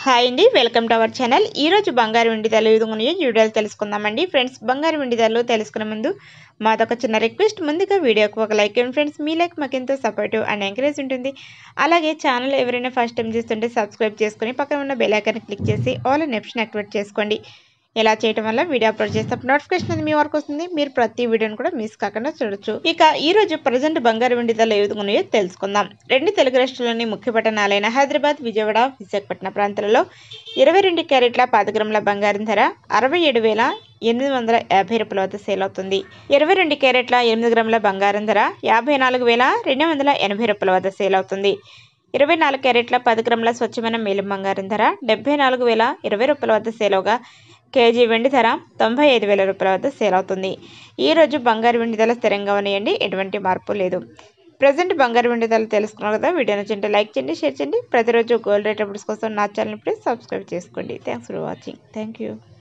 hi అండి welcome to our channel ఈ రోజు బంగారు వెండి ధరలు ఈ విధంగా ఉన్నాయో ఈ వీడియోలో తెలుసుకుందామండి ఫ్రెండ్స్ బంగారు వెండి ధరలు తెలుసుకునే ముందు మాదొక చిన్న రిక్వెస్ట్ ముందుగా వీడియోకి ఒక లైక్ ఇవ్వండి ఫ్రెండ్స్ మీ లైక్ మాకు ఎంతో సపోర్టివ్ అండ్ ఎంకరేజ్ ఉంటుంది అలాగే ఛానల్ ఎవరైనా ఫస్ట్ టైం చూస్తుంటే సబ్స్క్రైబ్ చేసుకొని పక్కన ఉన్న బెల్ ఐకాన్ క్లిక్ చేసి ఆల్ అనే ఆప్షన్ యాక్టివేట్ చేసుకోండి ఇలా చేయడం వల్ల వీడియో అప్లోడ్ చేస్తే నోటిఫికేషన్ అనేది మీ వరకు వస్తుంది మీరు ప్రతి వీడియోని కూడా మిస్ కాకుండా చూడొచ్చు ఇక ఈ రోజు ప్రజెంట్ బంగారు వెండి ధరలు ఏ విధంగా ఉన్నాయో తెలుసుకుందాం రెండు తెలుగు రాష్ట్రాల్లోని ముఖ్య పట్టణాలైన హైదరాబాద్ విజయవాడ విశాఖపట్నం ప్రాంతాలలో ఇరవై రెండు క్యారెట్ల పది గ్రాముల బంగారం ధర అరవై ఏడు వేల ఎనిమిది వందల యాభై రూపాయల వద్ద సేల్ అవుతుంది ఇరవై రెండు క్యారెట్ల ఎనిమిది గ్రాముల బంగారం ధర యాభై నాలుగు వేల రెండు వందల ఎనభై రూపాయల వద్ద సేల్ అవుతుంది ఇరవై నాలుగు క్యారెట్ల పది గ్రాముల స్వచ్ఛమైన మేలిం బంగారం ధర డెబ్బై నాలుగు వేల ఇరవై రూపాయల వద్ద సేల్ అవగా కేజీ వెండి ధర తొంభై ఐదు వేల రూపాయల వద్ద సేల్ అవుతుంది ఈ రోజు బంగారు వెండి ధరలు స్థిరంగా ఉన్నాయండి ఎటువంటి మార్పు లేదు ప్రజెంట్ బంగారు వెండి ధరలు తెలుసుకున్నారు కదా వీడియో నచ్చింటే లైక్ చేయండి షేర్ చేయండి ప్రతిరోజు గోల్డ్ రేట్ అప్డేట్స్ కోసం నా ఛానల్ ఇప్పుడే సబ్స్క్రైబ్ చేసుకోండి thanks for watching thank you